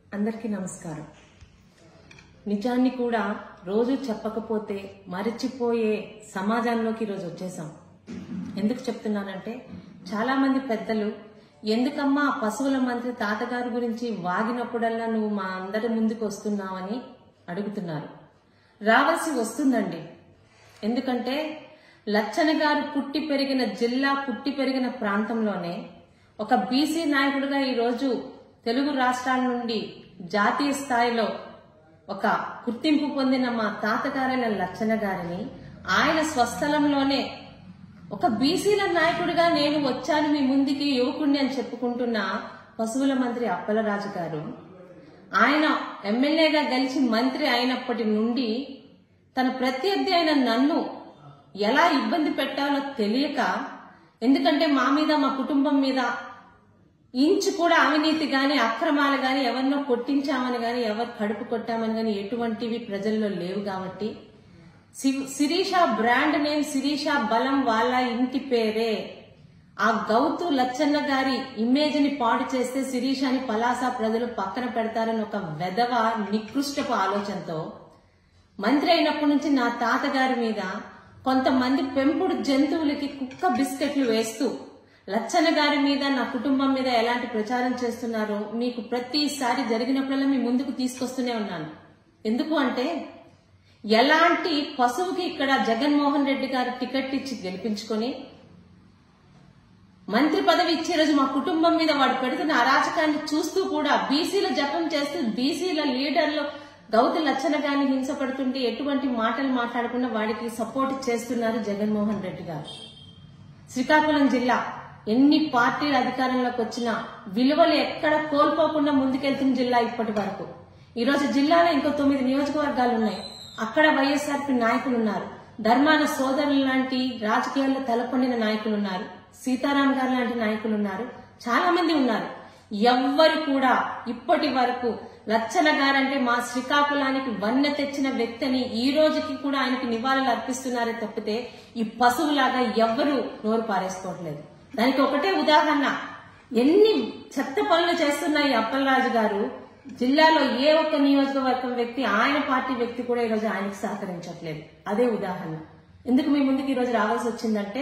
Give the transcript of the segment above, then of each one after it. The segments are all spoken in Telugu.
అందరికీ నమస్కారం నిజాన్ని కూడా రోజు చెప్పకపోతే మరిచిపోయే సమాజంలోకి ఈరోజు వచ్చేసాం ఎందుకు చెప్తున్నానంటే చాలా మంది పెద్దలు ఎందుకమ్మా ఆ పశువుల మంత్రి తాతగారి గురించి వాగినప్పుడల్లా నువ్వు మా అందరి ముందుకు వస్తున్నావని అడుగుతున్నారు రావాల్సి వస్తుందండి ఎందుకంటే లచ్చన గారు పుట్టి పెరిగిన జిల్లా పుట్టి పెరిగిన ప్రాంతంలోనే ఒక బీసీ నాయకుడిగా ఈరోజు తెలుగు రాష్ట్రాల నుండి జాతీయ స్థాయిలో ఒక గుర్తింపు పొందిన మా తాతగారైన లచ్చన గారిని ఆయన స్వస్థలంలోనే ఒక బీసీల నాయకుడిగా నేను వచ్చాను మీ ముందుకి యువకుడిని అని చెప్పుకుంటున్న పశువుల మంత్రి అప్పలరాజు గారు ఆయన ఎమ్మెల్యేగా గెలిచి మంత్రి అయినప్పటి నుండి తన ప్రత్యర్థి అయిన నన్ను ఎలా ఇబ్బంది పెట్టాలో తెలియక ఎందుకంటే మా మీద మా కుటుంబం మీద ఇంచు కూడా అవినీతి గాని అక్రమాలు గాని ఎవరినో కొట్టించామని గాని ఎవరు కడుపు కొట్టామని గాని ఎటువంటివి ప్రజల్లో లేవు కాబట్టి సి- శిరీష బ్రాండ్ నేమ్ శిరీష బలం వాళ్ళ ఇంటి పేరే ఆ గౌతు లచ్చన్న గారి ఇమేజ్ ని పాడు చేస్తే శిరీషని పలాస ప్రజలు పక్కన పెడతారని ఒక వెధవ నికృష్టపు ఆలోచనతో మంత్రి అయినప్పటి నుంచి నా తాతగారి మీద కొంతమంది పెంపుడు జంతువులకి కుక్క బిస్కెట్లు వేస్తూ లచ్చన గారి మీద నా కుటుంబం మీద ఎలాంటి ప్రచారం చేస్తున్నారో మీకు ప్రతిసారి జరిగినప్పుడల్లా మీ ముందుకు తీసుకొస్తూనే ఉన్నాను ఎందుకు అంటే ఎలాంటి పశువుకి ఇక్కడ జగన్మోహన్ రెడ్డి గారు టికెట్ ఇచ్చి గెలిపించుకొని మంత్రి పదవి ఇచ్చే రోజు మా కుటుంబం మీద వాడు పెడుతున్న అరాచకాన్ని చూస్తూ కూడా బీసీల జపం చేస్తూ బీసీల లీడర్లు గౌతి లచ్చన గాని హింసపడుతుంటే ఎటువంటి మాటలు మాట్లాడకుండా వాడికి సపోర్ట్ చేస్తున్నారు జగన్మోహన్ రెడ్డి గారు శ్రీకాకుళం జిల్లా ఎన్ని పార్టీల అధికారంలోకి వచ్చినా విలువలు ఎక్కడ కోల్పోకుండా ముందుకెళ్తున్న జిల్లా ఇప్పటి వరకు ఈ రోజు జిల్లాలో ఇంకో తొమ్మిది నియోజకవర్గాలు ఉన్నాయి అక్కడ వైఎస్ఆర్పి నాయకులు ఉన్నారు ధర్మాన సోదరులు లాంటి రాజకీయాల్లో తలపొందిన నాయకులు ఉన్నారు సీతారాం గారు లాంటి నాయకులు ఉన్నారు చాలా మంది ఉన్నారు ఎవ్వరు కూడా ఇప్పటి వరకు లచ్చన గారంటే మా శ్రీకాకుళానికి వన్నె తెచ్చిన వ్యక్తిని ఈ రోజుకి కూడా ఆయనకి నివాళులు అర్పిస్తున్నారే తప్పితే ఈ పశువులాగా ఎవ్వరూ నోరు పారేసుకోవట్లేదు దానికి ఒకటే ఉదాహరణ ఎన్ని చెత్త పనులు చేస్తున్న ఈ అప్పలరాజు గారు జిల్లాలో ఏ ఒక్క నియోజకవర్గం వ్యక్తి ఆయన పార్టీ వ్యక్తి కూడా ఈరోజు ఆయనకి సహకరించట్లేదు అదే ఉదాహరణ ఎందుకు మీ ముందుకు ఈరోజు రావాల్సి వచ్చిందంటే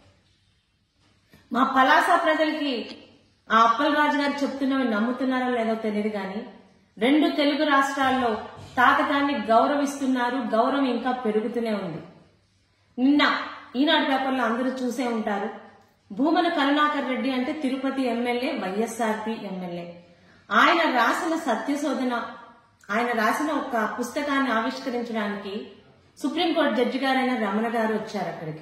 మా పలాస ప్రజలకి ఆ అప్పలరాజు గారు చెప్తున్నవి నమ్ముతున్నారో లేదో తెలియదు కానీ రెండు తెలుగు రాష్ట్రాల్లో తాతగాన్ని గౌరవిస్తున్నారు గౌరవం ఇంకా పెరుగుతూనే ఉంది నిన్న ఈనాడు పేపర్లో అందరూ చూసే ఉంటారు భూమన కరుణాకర్ రెడ్డి అంటే తిరుపతి ఎమ్మెల్యే వైఎస్ఆర్పి ఎమ్మెల్యే ఆయన రాసిన సత్యశోధన ఆయన రాసిన ఒక పుస్తకాన్ని ఆవిష్కరించడానికి సుప్రీంకోర్టు జడ్జి గారైన రమణ గారు వచ్చారు అక్కడికి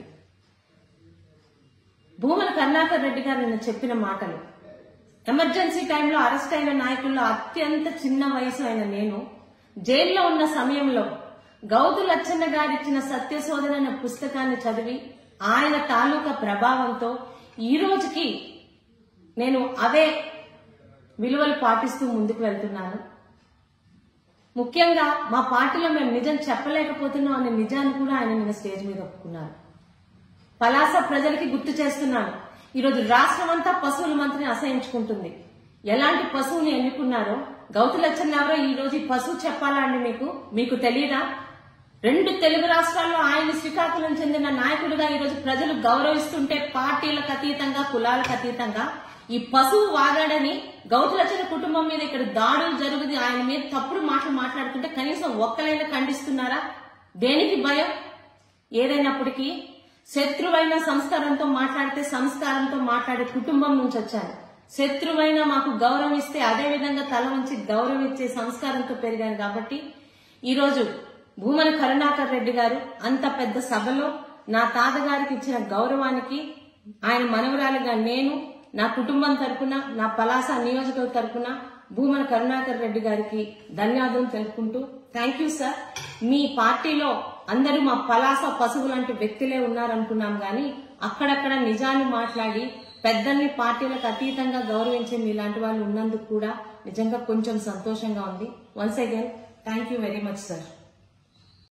భూమన కరుణాకర్ రెడ్డి గారు నిన్న చెప్పిన మాటలు ఎమర్జెన్సీ టైంలో అరెస్ట్ అయిన నాయకుల్లో అత్యంత చిన్న వయసు అయిన నేను జైల్లో ఉన్న సమయంలో గౌతు లచ్చన్న గారిచ్చిన సత్యశోధన అనే పుస్తకాన్ని చదివి ఆయన తాలూకా ప్రభావంతో ఈ రోజుకి నేను అవే విలువలు పాటిస్తూ ముందుకు వెళ్తున్నాను ముఖ్యంగా మా పార్టీలో మేము నిజం చెప్పలేకపోతున్నాం అనే నిజాన్ని కూడా ఆయన నిన్న స్టేజ్ మీద ఒప్పుకున్నారు పలాస ప్రజలకి గుర్తు చేస్తున్నాను ఈరోజు రాష్ట్రం అంతా పశువుల మంత్రిని అసహించుకుంటుంది ఎలాంటి పశువుని ఎన్నుకున్నారో గౌతు లచ్చన్న ఎవరో ఈ రోజు ఈ పశువు చెప్పాలా అండి మీకు మీకు తెలియదా రెండు తెలుగు రాష్ట్రాల్లో ఆయన శ్రీకాకుళం చెందిన నాయకుడిగా ఈరోజు ప్రజలు గౌరవిస్తుంటే పార్టీలకు అతీతంగా కులాలకు అతీతంగా ఈ పశువు వాగాడని గౌతులచ్చన కుటుంబం మీద ఇక్కడ దాడులు జరుగుతుంది ఆయన మీద తప్పుడు మాటలు మాట్లాడుతుంటే కనీసం ఒక్కలైనా ఖండిస్తున్నారా దేనికి భయం ఏదైనప్పటికీ శత్రువైన సంస్కారంతో మాట్లాడితే సంస్కారంతో మాట్లాడే కుటుంబం నుంచి వచ్చాను శత్రువైన మాకు గౌరవం ఇస్తే అదే విధంగా తల ఉంచి గౌరవం ఇచ్చే సంస్కారంతో పెరిగాను కాబట్టి ఈరోజు భూమన కరుణాకర్ రెడ్డి గారు అంత పెద్ద సభలో నా తాతగారికి ఇచ్చిన గౌరవానికి ఆయన మనవరాలుగా నేను నా కుటుంబం తరపున నా పలాస నియోజకవర్గ తరపున భూమన కరుణాకర్ రెడ్డి గారికి ధన్యవాదాలు తెలుపుకుంటూ థ్యాంక్ యూ సార్ మీ పార్టీలో అందరూ మా పలాస పశువు లాంటి వ్యక్తులే ఉన్నారనుకున్నాం గాని అక్కడక్కడ నిజాన్ని మాట్లాడి పెద్దల్ని పార్టీలకు అతీతంగా గౌరవించే మీలాంటి వాళ్ళు ఉన్నందుకు కూడా నిజంగా కొంచెం సంతోషంగా ఉంది once again thank you very much sir